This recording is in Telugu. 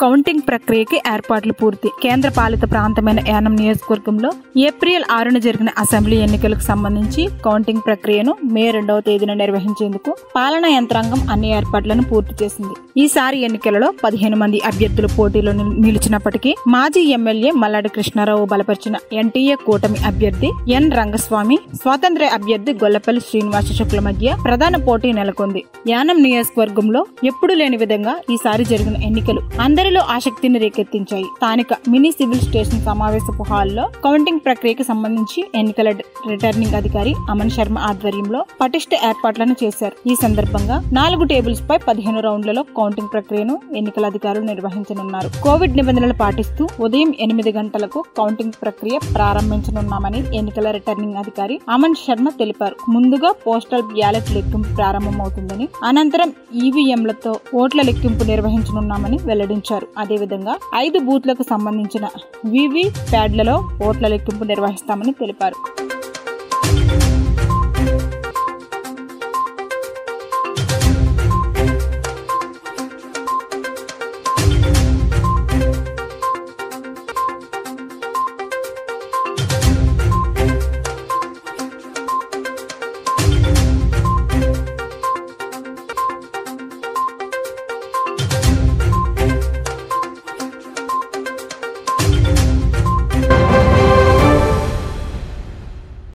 కౌంటింగ్ ప్రక్రియకి ఏర్పాట్లు పూర్తి కేంద్ర పాలిత ప్రాంతమైన యానం నియోజకవర్గంలో ఏప్రిల్ ఆరున జరిగిన అసెంబ్లీ ఎన్నికలకు సంబంధించి కౌంటింగ్ ప్రక్రియను మే రెండవ తేదీన నిర్వహించేందుకు పాలనా యంత్రాంగం అన్ని ఏర్పాట్లను పూర్తి చేసింది ఈసారి ఎన్నికలలో పదిహేను మంది అభ్యర్థులు పోటీలో నిల్- నిలిచినప్పటికీ మాజీ ఎమ్మెల్యే మల్లాడి కృష్ణారావు బలపరిచిన ఎన్టీఏ కూటమి అభ్యర్థి ఎన్ రంగస్వామి స్వాతంత్ర్య అభ్యర్థి గొల్లపల్లి శ్రీనివాస శుక్ల మధ్య ప్రధాన పోటీ నెలకొంది యానం నియోజకవర్గంలో ఎప్పుడూ లేని విధంగా ఈసారి జరిగిన ఎన్నికలు అందరిలో ఆసక్తిని రేకెత్తించాయి స్థానిక మినీ సివిల్ స్టేషన్ సమావేశపు హాల్లో కౌంటింగ్ ప్రక్రియకు సంబంధించి ఎన్నికల డ- రిటర్నింగ్ అధికారి అమన్ శర్మ ఆధ్వర్యంలో పటిష్ట ఏర్పాట్లను చేశారు ఈ సందర్భంగా నాలుగు టేబుల్స్ పై పదిహేను రౌండ్లలో కౌంటింగ్ ప్రక్రియను ఎన్నికల అధికారులు నిర్వహించనున్నారు కోవిడ్ నిబంధనలు పాటిస్తూ ఉదయం ఎనిమిది గంటలకు కౌంటింగ్ ప్రక్రియ ప్రారంభించనున్నామని ఎన్నికల రిటర్నింగ్ అధికారి అమన్ శర్మ తెలిపారు ముందుగా పోస్టల్ బ్యాలెట్ లెక్కింపు ప్రారంభమవుతుందని అనంతరం ఈవీఎంలతో ఓట్ల లెక్కింపు నిర్వహించనున్నామని వెల్లడించారు అదేవిధంగా ఐదు బూత్లకు సంబంధించిన వివి ప్యాడ్లలో ఓట్ల లెక్కింపు నిర్వహిస్తామని తెలిపారు